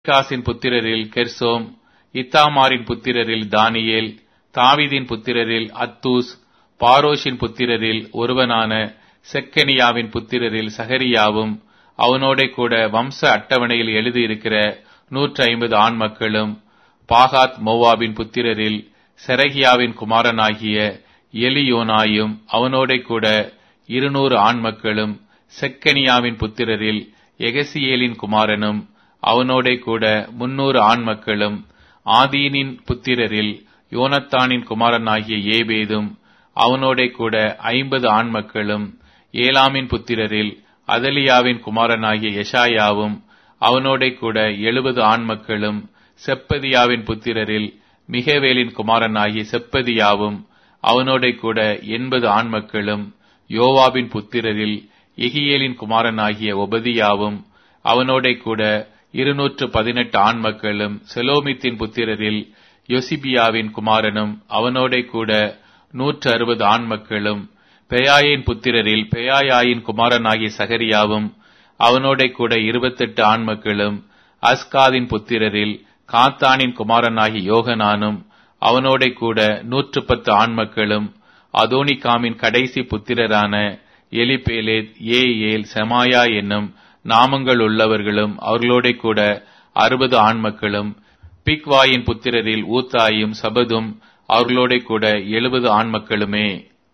காசின் புத்திரரில் கெர்சோம் இத்தாமாரின் புத்திரரில் தானியேல் தாவீதின் புத்திரரில் அத்தூஸ் பாரோஷின் புத்திரரில் ஒருவனான செக்கனியாவின் புத்திரரில் சகரியாவும் அவனோடே கூட வம்ச அட்டவணையில் எழுதியிருக்கிற நூற்றி ஐம்பது ஆண் மக்களும் பாகாத் மோவாபின் புத்திரரில் செரகியாவின் குமாரனாகிய எலியோனாயும் அவனோடே கூட இருநூறு ஆண் மக்களும் செக்கனியாவின் புத்திரரில் எகசியேலின் குமாரனும் அவனோடே கூட முன்னூறு ஆண் மக்களும் ஆதீனின் புத்திரரில் யோனத்தானின் குமாரனாகிய ஏபேதும் அவனோடே கூட ஐம்பது ஆண் மக்களும் ஏலாமின் புத்திரரில் அதலியாவின் குமாரனாகிய எஷாயாவும் அவனோடே கூட எழுபது ஆண் மக்களும் செப்பதியாவின் புத்திரரில் மிகவேலின் குமாரனாகிய செப்பதியாவும் அவனோடே கூட எண்பது ஆண் மக்களும் யோவாபின் புத்திரரில் எகியேலின் குமாரனாகிய ஒபதியாவும் அவனோடே கூட இருநூற்று பதினெட்டு ஆண் மக்களும் செலோமித்தின் புத்திரரில் யொசிபியாவின் குமாரனும் அவனோடே கூட நூற்று அறுபது ஆண் மக்களும் பெயாயின் புத்திரரில் பெயாயாயின் குமாரனாகிய சகரியாவும் அவனோடே கூட இருபத்தெட்டு ஆண் மக்களும் அஸ்காதின் புத்திரரில் காத்தானின் குமாரனாகிய யோகனானும் அவனோடே கூட நூற்று பத்து ஆண் மக்களும் அதோனிகாமின் கடைசி புத்திரரான எலிபேலேத் ஏ ஏல் செமாயா என்னும் நாமங்கள் உள்ளவர்களும் அவர்களோடே கூட அறுபது ஆண் மக்களும் பிக்வாயின் புத்திரரில் ஊத்தாயும் சபதும் அவர்களோட கூட எழுபது ஆண் மக்களுமே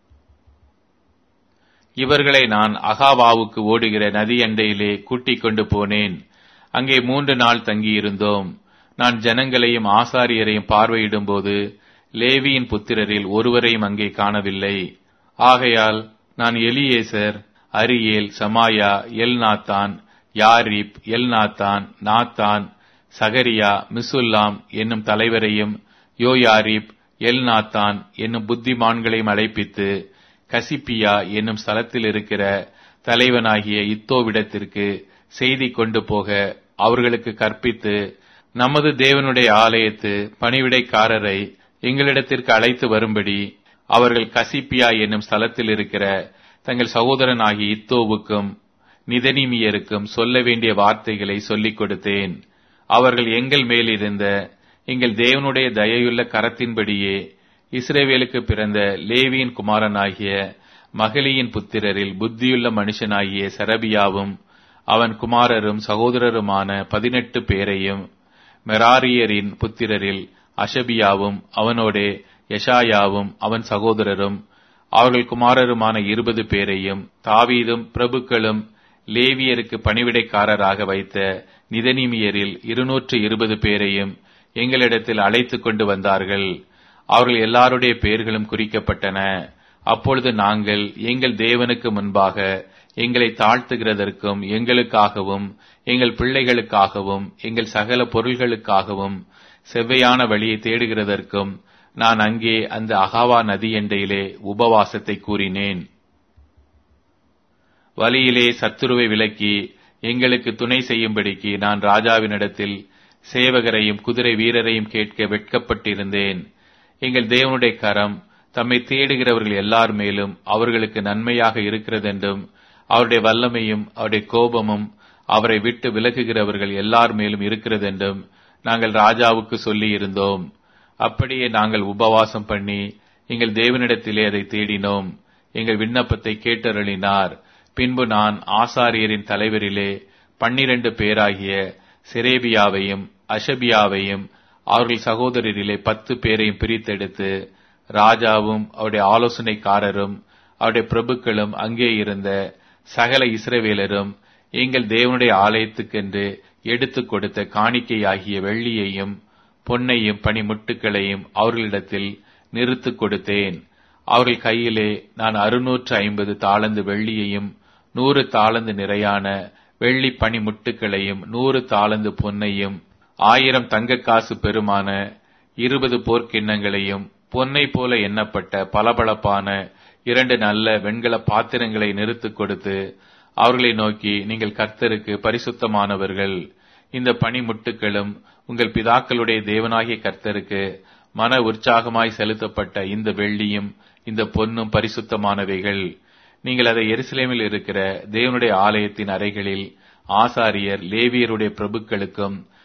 இவர்களை நான் அகாவாவுக்கு ஓடுகிற நதி அண்டையிலே கூட்டிக் கொண்டு போனேன் அங்கே மூன்று நாள் தங்கியிருந்தோம் நான் ஜனங்களையும் ஆசாரியரையும் பார்வையிடும் போது லேவியின் புத்திரரில் ஒருவரையும் அங்கே காணவில்லை ஆகையால் நான் Eliezer Ariel Shemaiah Elnathan Jarib Elnathan Nathan Zechariah Meshullam என்னும் தலைவரையும் யோயாரிப் எல் நாத்தான் என்னும் புத்திமான்களையும் அழைப்பித்து கசிப்பியா என்னும் ஸ்தலத்தில் இருக்கிற தலைவனாகிய இத்தோவிடத்திற்கு செய்தி கொண்டு போக அவர்களுக்கு கற்பித்து நமது தேவனுடைய ஆலயத்து பணிவிடைக்காரரை எங்களிடத்திற்கு அழைத்து வரும்படி அவர்கள் கசிப்பியா என்னும் ஸ்தலத்தில் இருக்கிற தங்கள் சகோதரனாகிய இத்தோவுக்கும் நிதனிமியருக்கும் சொல்ல வேண்டிய வார்த்தைகளை சொல்லிக் கொடுத்தேன் அவர்கள் எங்கள் மேலிருந்த எங்கள் தேவனுடைய தயையுள்ள கரத்தின்படியே இஸ்ரேவேலுக்கு பிறந்த லேவியின் குமாரனாகிய மகளியின் புத்திரரில் புத்தியுள்ள மனுஷனாகிய சரபியாவும் அவன் குமாரரும் சகோதரருமான பதினெட்டு பேரையும் மெராரியரின் புத்திரரில் அஷபியாவும் அவனோடே யஷாயாவும் அவன் சகோதரரும் அவர்கள் குமாரருமான இருபது பேரையும் தாவீதும் பிரபுக்களும் லேவியருக்கு பணிவிடைக்காரராக வைத்த நிதனிமியரில் இருநூற்று இருபது பேரையும் எங்களிடத்தில் அழைத்து கொண்டு வந்தார்கள் அவர்கள் எல்லாருடைய பெயர்களும் குறிக்கப்பட்டன அப்பொழுது நாங்கள் எங்கள் தேவனுக்கு முன்பாக எங்களை தாழ்த்துகிறதற்கும் எங்களுக்காகவும் எங்கள் பிள்ளைகளுக்காகவும் எங்கள் சகல பொருள்களுக்காகவும் செவ்வையான வழியை தேடுகிறதற்கும் நான் அங்கே அந்த அகாவா நதி எண்டையிலே உபவாசத்தை கூறினேன் வழியிலே சத்துருவை விலக்கி எங்களுக்கு துணை செய்யும்படிக்கு நான் ராஜாவினிடத்தில் சேவகரையும் குதிரை வீரரையும் கேட்க வெட்கப்பட்டிருந்தேன் எங்கள் தேவனுடைய கரம் தம்மை தேடுகிறவர்கள் எல்லார் மேலும் அவர்களுக்கு நன்மையாக இருக்கிறதென்றும் அவருடைய வல்லமையும் அவருடைய கோபமும் அவரை விட்டு விலகுகிறவர்கள் எல்லார் மேலும் இருக்கிறதென்றும் நாங்கள் ராஜாவுக்கு சொல்லி இருந்தோம் அப்படியே நாங்கள் உபவாசம் பண்ணி எங்கள் தேவனிடத்திலே அதை தேடினோம் எங்கள் விண்ணப்பத்தை கேட்டருளினார் பின்பு நான் ஆசாரியரின் தலைவரிலே பன்னிரண்டு பேராகிய சிரேபியாவையும் அஷபியாவையும் அவர்கள் சகோதரரிலே பத்து பேரையும் பிரித்தெடுத்து ராஜாவும் அவருடைய ஆலோசனைக்காரரும் அவருடைய பிரபுக்களும் அங்கே இருந்த சகல இஸ்ரவேலரும் எங்கள் தேவனுடைய ஆலயத்துக்கென்று எடுத்துக் கொடுத்த காணிக்கையாகிய வெள்ளியையும் பொன்னையும் பனிமுட்டுக்களையும் அவர்களிடத்தில் நிறுத்து கொடுத்தேன் அவர்கள் கையிலே நான் அறுநூற்று ஐம்பது தாளந்து வெள்ளியையும் நூறு தாளந்து நிறையான வெள்ளி பனிமுட்டுக்களையும் நூறு தாளந்து பொன்னையும் ஆயிரம் தங்க காசு பெருமான இருபது போர்க்கிண்ணங்களையும் பொன்னை போல எண்ணப்பட்ட பளபளப்பான இரண்டு நல்ல வெண்கல பாத்திரங்களை நிறுத்துக் கொடுத்து அவர்களை நோக்கி நீங்கள் கர்த்தருக்கு பரிசுத்தமானவர்கள் இந்த பனிமுட்டுகளும் உங்கள் பிதாக்களுடைய தேவனாகிய கர்த்தருக்கு மன உற்சாகமாய் செலுத்தப்பட்ட இந்த வெள்ளியும் இந்த பொன்னும் பரிசுத்தமானவைகள் நீங்கள் அதை எருசலேமில் இருக்கிற தேவனுடைய ஆலயத்தின் அறைகளில் ஆசாரியர் லேவியருடைய பிரபுக்களுக்கும்